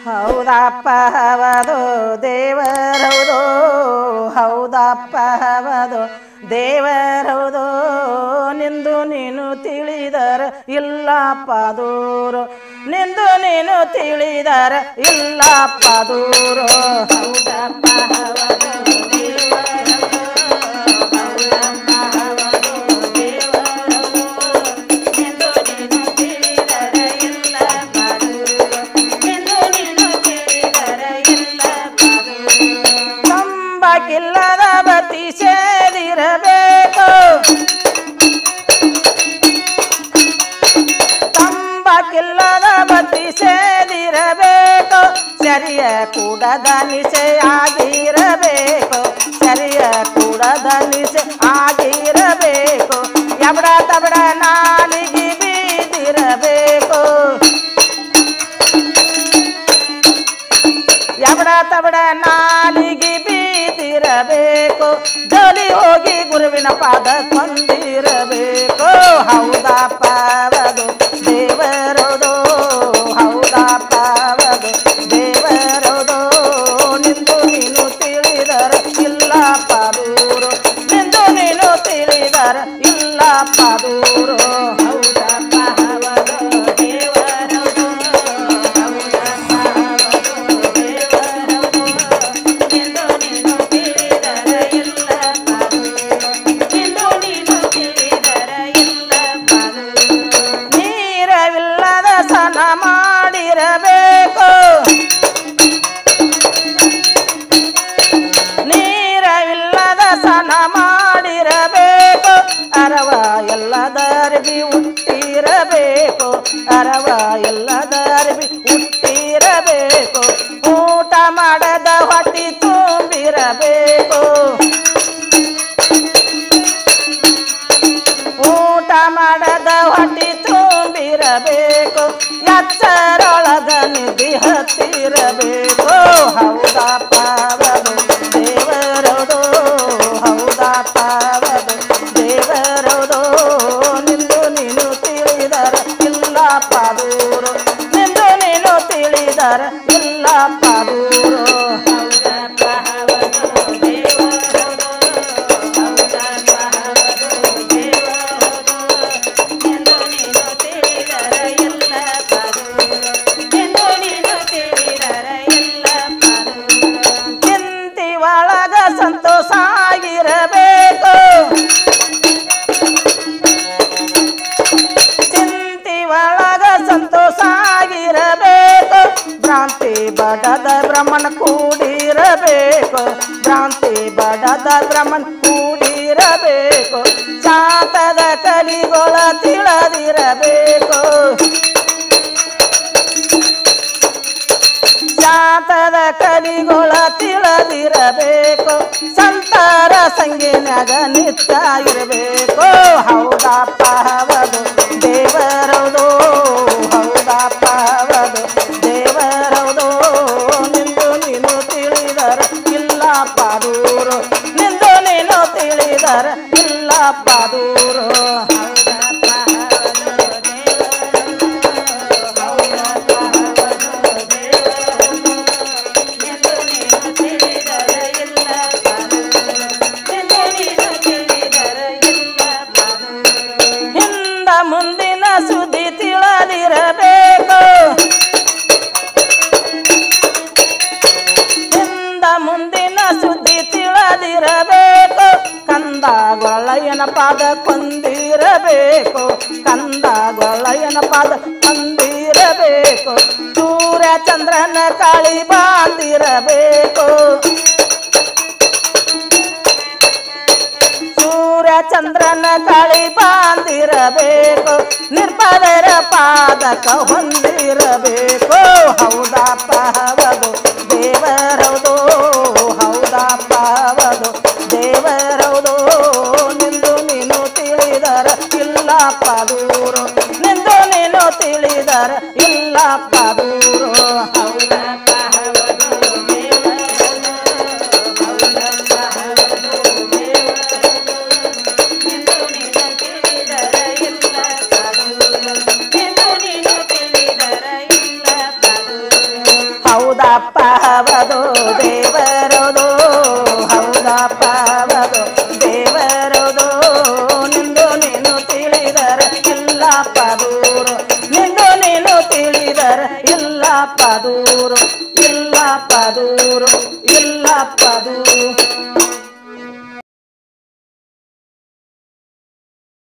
ಹೌದಪ್ಪ ಹವದು ದೇವರೌದು ಹೌದಪ್ಪ ಹವದು ದೇವರೌದು ನಿಂದು ನೀನು ತಿಳಿದರ ಇಲ್ಲಪ್ಪ ದೂರು ನಿಂದು ನೀನು ತಿಳಿದರ ಇಲ್ಲಪ್ಪ ದೂರು ಹೌದಪ್ಪ ಹವದು ದೇವರೌದು, ಹೌದಪ್ಪ ಹವದು ದೇವರೌದು, ನಿಂದು ನೀನು ತಿಳಿದರ ಇಲ್ಲಪ್ಪ ದೂರು, ನಿಂದು ನೀನು ತಿಳಿದರ ಇಲ್ಲಪ್ಪ ದೂರು. ತಂಬಕಿಲ್ಲದ ಬತ್ತಿ ಸೇದಿರಬೇಕು ತಂಬಕಿಲ್ಲದ ಬತ್ತಿ ಸೇದಿರಬೇಕು ಸರಿಯ ಕೂಡದ ನಿಸೆ ಆಗಿರಬೇಕು ಸರಿಯ ಕೂಡದ ನಿಸೆ ಆಗಿರಬೇಕು ಎಬಡ ತಬಡ ನಾಲಿಗೆ ಬೀದಿರಬೇಕು ಎಬಡ ತಬಡ ನಾಲಿಗೆ ಬೀದಿರಬೇಕು ಜೋಲಿ ಹೋಗಿ ಗುರುವಿನ ಪಾದ ಕೊಂದಿರಬೇಕು ಹೌದಪ್ಪ ಅವದು ದೇವರದು ಹೌದಪ್ಪ ಅವದು ದೇವರದು ನಿಂದು ನೀನು ತಿಳಿದರ ಇಲ್ಲ ಪಾದೂರು ನಿಂದು ನೀನು ತಿಳಿದರ ಇಲ್ಲ ಪಾದೂರು ಹೌದಪ್ಪ ಅವದು ದೇವರದು ಹೌದಪ್ಪ ಅವದು ದೇವರದು ನಿಂದು ನೀನು ತಿಳಿದರ ಇಲ್ಲ ಪಾದೂರು ನಿಂದು ನೀನು ತಿಳಿದರ ಇಲ್ಲ ಪಾದೂರು ನೀರವಿಲ್ಲದ ಸನ ಮಾಡಿರಬೇಕು ನೀರವಿಲ್ಲದ ಸನ ಮಾಡಿರಬೇಕು ಅರವ ಎಲ್ಲದ ಅರ್ಬಿ ಹುಟ್ಟಿರಬೇಕು ಅರವ ಎಲ್ಲದ ಅರ್ಬಿ ಹುಟ್ಟಿರಬೇಕು ಊಟ ಮಾಡದ ಹೊಟ್ಟಿ ತುಂಬಿರಬೇಕು ಊಟ ಮಾಡದ ಹೊಟ್ಟಿ ತುಂಬಿರಬೇಕು ಎಚ್ಚರೊಳಗ ನಿಧಿ ಹತ್ತಿರಬೇಕು ಹೌದಪ್ಪ ಅವದು ದೇವರದು ಹೌದಪ್ಪ ಅವದು ದೇವರದು ನಿಂದು ನೀನು ತಿಳಿದರ ಇಲ್ಲ ಪಾದೂರು ನಿಂದು ನೀನು ತಿಳಿದರ ಇಲ್ಲ ಪಾದೂರು ಹೌದಪ್ಪ ಅವದು ದೇವರದು ಹೌದಪ್ಪ ಅವದು ದೇವರದು ನಿಂದು ನೀನು ತಿಳಿದರ ಇಲ್ಲ ಪಾದೂರು ನಿಂದು ನೀನು ತಿಳಿದರ ಇಲ್ಲ ಪಾದೂರು ಚಿಂತಿ ಒಳಗ ಸಂತೋಷ ಆಗಿರಬೇಕು ಚಿಂತಿ ಒಳಗ ಸಂತೋಷ ಆಗಿರಬೇಕು ಭ್ರಾಂತಿ ಬಡದ ಬ್ರಹ್ಮಣ ಕೂಡಿರಬೇಕು ಭ್ರಾಂತಿ ಬಡದ ಬ್ರಹ್ಮಣ ಕೂಡಿರಬೇಕು ಶಾತದ ಕಲಿಗೊಳ ತಿಳಿದಿರಬೇಕು ಶಾತದ ಕಲಿಗೊಳ ತಿಳಿದಿರಬೇಕು ಸಂತರ ಸಂಗಿನಾಗ ನಿತ್ಯ ಇರಬೇಕು ಹೌದಪ್ಪ ಹವದು ದೇವರದು ಹೌದಪ್ಪ ಹವದು ದೇವರದು ನಿಂದು ನೀನು ತಿಳಿದರ ಇಲ್ಲ ಪಾದೂರು ನಿಂದು ನೀನು ತಿಳಿದರ ಇಲ್ಲ ಪಾದೂರು ಹೌದಪ್ಪ ಹವದು ದೇವರದು ಹೌದಪ್ಪ ಹವದು ದೇವರದು ನಿಂದು ನೀನು ತಿಳಿದರ ಇಲ್ಲ ಪಾದೂರು ನಿಂದು ನೀನು ತಿಳಿದರ ಇಲ್ಲ ಪಾದೂರು ಹಿಂದ ಮುಂದಿನ ಸುದ್ದಿ ತಿಳಿದಿರಬೇಕು ಹಿಂದ ಮುಂದಿನ ಸುದ್ದಿ ತಿಳಿದಿರಬೇಕು ಕಂದ ಗೊಳಯ್ಯನ ಪಾದ ಕೊಂದಿರಬೇಕು ಕಂದ ಗೊಳಯ್ಯನ ಪಾದ ಕೊಂದಿರಬೇಕು ಸೂರ್ಯ ಚಂದ್ರನ ಕಾಳಿ ಬಾಂದಿರಬೇಕು ಸೂರ್ಯ ಚಂದ್ರನ ಕಾಳಿ ಬಾಂದಿರಬೇಕು ನಿರ್ಪದರ ಪಾದಕ ಹೊಂದಿರಬೇಕು ಹೌದಪ್ಪ ಹವದು ದೇವರೌದು ಹೌದಪ್ಪ ಹವದು ದೇವರೌದು ನಿಂದು ನೀನು ತಿಳಿದರ ಇಲ್ಲ ಪಾದೂರು ನಿಂದು ನೀನು ತಿಳಿದರ ಇಲ್ಲ ಪಾದೂರು ಹೌದಪ್ಪ ಹವದು ದೇವರೌದು ಹೌದಪ್ಪ ಹವದು ದೇವರೌದು ನಿಂದು ನೀನು ತಿಳಿದರ ಇಲ್ಲ ಪಾದೂರು ನಿಂದು ನೀನು ತಿಳಿದರ ಇಲ್ಲ ಪಾದೂರು ಹೌದಪ್ಪ ಹವದು ದೇವರದು ಹೌದಪ್ಪ ಹವದು ದೇವರದು ನಿಂದು ನೀನು ತಿಳಿದರ ಇಲ್ಲಪ್ಪ ದೂರು ನಿಂದು ನೀನು ತಿಳಿದರ ಇಲ್ಲಪ್ಪ ದೂರು ಇಲ್ಲಪ್ಪ ದೂರು ಇಲ್ಲಪ್ಪ ದೂರು